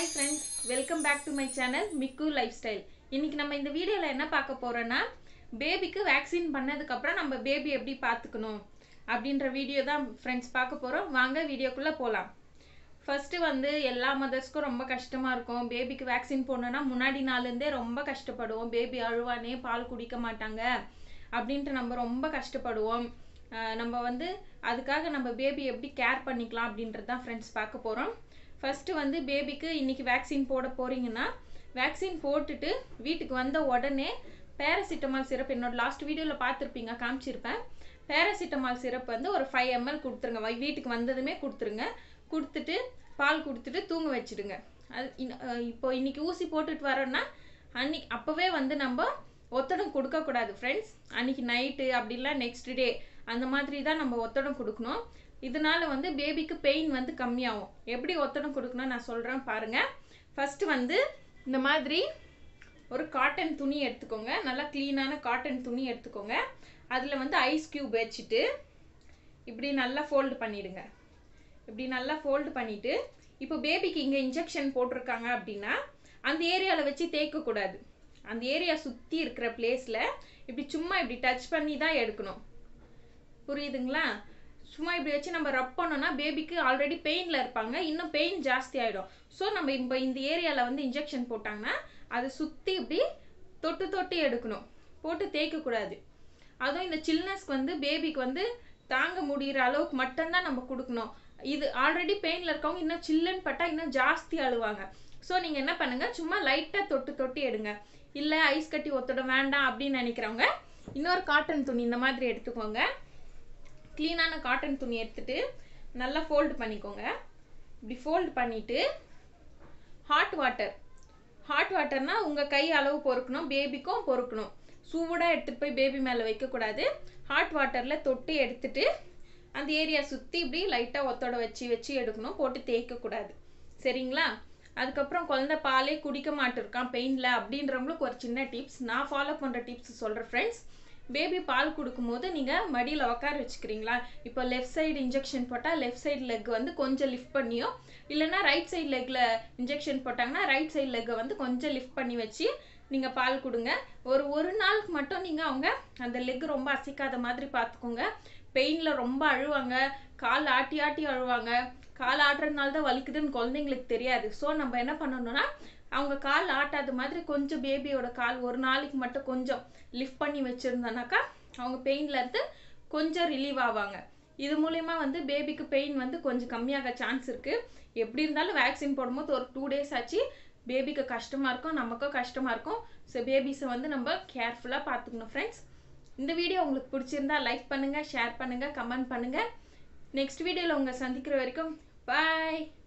hi friends welcome back to my channel மிக்கு lifestyle இன்னைக்கு நம்ம இந்த வீடியோவில் என்ன பார்க்க போறோம்னா பேபிக்கு வேக்சின் பண்ணதுக்கப்புறம் நம்ம பேபி எப்படி பார்த்துக்கணும் அப்படின்ற வீடியோ தான் ஃப்ரெண்ட்ஸ் பார்க்க போகிறோம் வாங்க வீடியோக்குள்ளே போகலாம் ஃபர்ஸ்ட் வந்து எல்லா மதர்ஸ்க்கும் ரொம்ப கஷ்டமா இருக்கும் பேபிக்கு வேக்சின் போடணும்னா முன்னாடி நாள்லேருந்தே ரொம்ப கஷ்டப்படுவோம் பேபி அழுவானே பால் குடிக்க மாட்டாங்க அப்படின்ட்டு நம்ம ரொம்ப கஷ்டப்படுவோம் ஆஹ் நம்ம வந்து அதுக்காக நம்ம பேபி எப்படி கேர் பண்ணிக்கலாம் அப்படின்றது தான் ஃப்ரெண்ட்ஸ் பார்க்க போகிறோம் ஃபர்ஸ்ட் வந்து பேபிக்கு இன்னைக்கு வேக்சின் போட போறீங்கன்னா வேக்சின் போட்டுட்டு வீட்டுக்கு வந்த உடனே பேராசிட்டமால் சிரப் என்னோட லாஸ்ட் வீடியோவில் பார்த்துருப்பீங்க காமிச்சிருப்பேன் பேராசிட்டமால் சிரப் வந்து ஒரு ஃபைவ் எம்எல் கொடுத்துருங்க வை- வீட்டுக்கு வந்ததுமே கொடுத்துருங்க கொடுத்துட்டு பால் கொடுத்துட்டு தூங்க வச்சிடுங்க அது இன்- அஹ் இப்போ இன்னைக்கு ஊசி போட்டுட்டு வரோன்னா அன்னைக்கு அப்போவே வந்து நம்ம ஒத்தடம் கொடுக்கக்கூடாது ஃப்ரெண்ட்ஸ் அன்னைக்கு நைட்டு அப்படிலாம் நெக்ஸ்ட் டே அந்த மாதிரி தான் நம்ம ஒத்தடம் கொடுக்கணும் இதனால வந்து பேபிக்கு பெயின் வந்து கம்மியாகும் எப்படி ஒத்தடம் கொடுக்கணும் நான் சொல்கிறேன் பாருங்க ஃபர்ஸ்ட் வந்து இந்த மாதிரி ஒரு காட்டன் துணி எடுத்துக்கோங்க நல்லா க்ளீனான காட்டன் துணி எடுத்துக்கோங்க அதில் வந்து ஐஸ் கியூப் வச்சுட்டு இப்படி நல்லா ஃபோல்டு பண்ணிடுங்க இப்படி நல்லா ஃபோல்டு பண்ணிட்டு இப்போ பேபிக்கு இங்கே இன்ஜெக்ஷன் போட்டிருக்காங்க அப்படின்னா அந்த ஏரியாவில் வச்சு தேய்க்கக்கூடாது அந்த ஏரியா சுற்றி இருக்கிற பிளேஸில் இப்படி சும்மா இப்படி டச் பண்ணி தான் எடுக்கணும் புரியுதுங்களா சும்மா இப்படி வச்சு நம்ம ரப் பண்ணோம்னா பேபிக்கு ஆல்ரெடி பெயினில் இருப்பாங்க இன்னும் பெயின் ஜாஸ்தி ஆகிடும் ஸோ நம்ம இப்போ இந்த ஏரியாவில் வந்து இன்ஜெக்ஷன் போட்டாங்கன்னா அதை சுற்றி இப்படி தொட்டு தொட்டு எடுக்கணும் போட்டு தேய்க்கக்கூடாது அதுவும் இந்த சில்னஸ்க்கு வந்து பேபிக்கு வந்து தாங்க முடிகிற அளவுக்கு மட்டும்தான் நம்ம கொடுக்கணும் இது ஆல்ரெடி பெயினில் இருக்கவங்க இன்னும் சில்லுன்னு பட்டா இன்னும் ஜாஸ்தி அழுவாங்க ஸோ நீங்கள் என்ன பண்ணுங்க சும்மா லைட்டாக தொட்டு தொட்டு எடுங்க இல்லை ஐஸ் கட்டி ஒத்தடம் வேண்டாம் அப்படின்னு நினைக்கிறவங்க இன்னொரு காட்டன் துணி இந்த மாதிரி எடுத்துக்கோங்க க்ளீனான காட்டன் துணி எடுத்துட்டு நல்லா ஃபோல்டு பண்ணிக்கோங்க இப்படி ஃபோல்டு பண்ணிட்டு ஹாட் வாட்டர் ஹாட் வாட்டர்னா உங்கள் கை அளவு பொறுக்கணும் பேபிக்கும் பொறுக்கணும் சூடாக எடுத்துகிட்டு போய் பேபி மேலே வைக்கக்கூடாது ஹாட் வாட்டரில் தொட்டு எடுத்துட்டு அந்த ஏரியா சுற்றி இப்படி லைட்டாக ஒத்தோட வச்சு வச்சு எடுக்கணும் போட்டு தேய்க்கக்கூடாது சரிங்களா அதுக்கப்புறம் குழந்தை பாலே குடிக்க மாட்டிருக்கான் பெயினில் அப்படின்றவங்களுக்கு ஒரு சின்ன டிப்ஸ் நான் ஃபாலோ பண்ணுற டிப்ஸ் சொல்கிறேன் ஃப்ரெண்ட்ஸ் பேபி பால் கொடுக்கும்போது நீங்கள் மடியில் உட்கார வச்சுக்கிறீங்களா இப்போ லெஃப்ட் சைடு இன்ஜெக்ஷன் போட்டால் லெஃப்ட் சைடு லெக் வந்து கொஞ்சம் லிஃப்ட் பண்ணியோ இல்லைன்னா ரைட் சைடு லெக்கில் இன்ஜெக்ஷன் போட்டாங்கன்னா ரைட் சைடு லெக்கை வந்து கொஞ்சம் லிஃப்ட் பண்ணி வச்சு நீங்கள் பால் கொடுங்க ஒரு ஒரு நாளுக்கு மட்டும் நீங்கள் அவங்க அந்த லெக் ரொம்ப அசைக்காத மாதிரி பார்த்துக்கோங்க பெயினில் ரொம்ப அழுவாங்க கால் ஆட்டி ஆட்டி அழுவாங்க கால் ஆட்டுறதுனால தான் வலிக்குதுன்னு குழந்தைங்களுக்கு தெரியாது ஸோ நம்ம என்ன பண்ணணும்னா அவங்க கால் ஆட்டாத மாதிரி கொஞ்சம் பேபியோட கால் ஒரு நாளைக்கு மட்டும் கொஞ்சம் லிஃப்ட் பண்ணி வச்சுருந்தோன்னாக்கா அவங்க பெயின்ல இருந்து கொஞ்சம் ரிலீவ் ஆவாங்க இது மூலயமா வந்து பேபிக்கு பெயின் வந்து கொஞ்சம் கம்மியாக சான்ஸ் இருக்கு எப்படி இருந்தாலும் வேக்சின் போடும்போது ஒரு டூ டேஸ் ஆச்சு பேபிக்கு கஷ்டமா இருக்கும் நமக்கும் கஷ்டமா இருக்கும் ஸோ பேபிஸை வந்து நம்ம கேர்ஃபுல்லாக பார்த்துக்கணும் ஃப்ரெண்ட்ஸ் இந்த வீடியோ உங்களுக்கு பிடிச்சிருந்தா லைக் பண்ணுங்க ஷேர் பண்ணுங்க கமெண்ட் பண்ணுங்க நெக்ஸ்ட் வீடியோவில் உங்களை சந்திக்கிற வரைக்கும் பாய்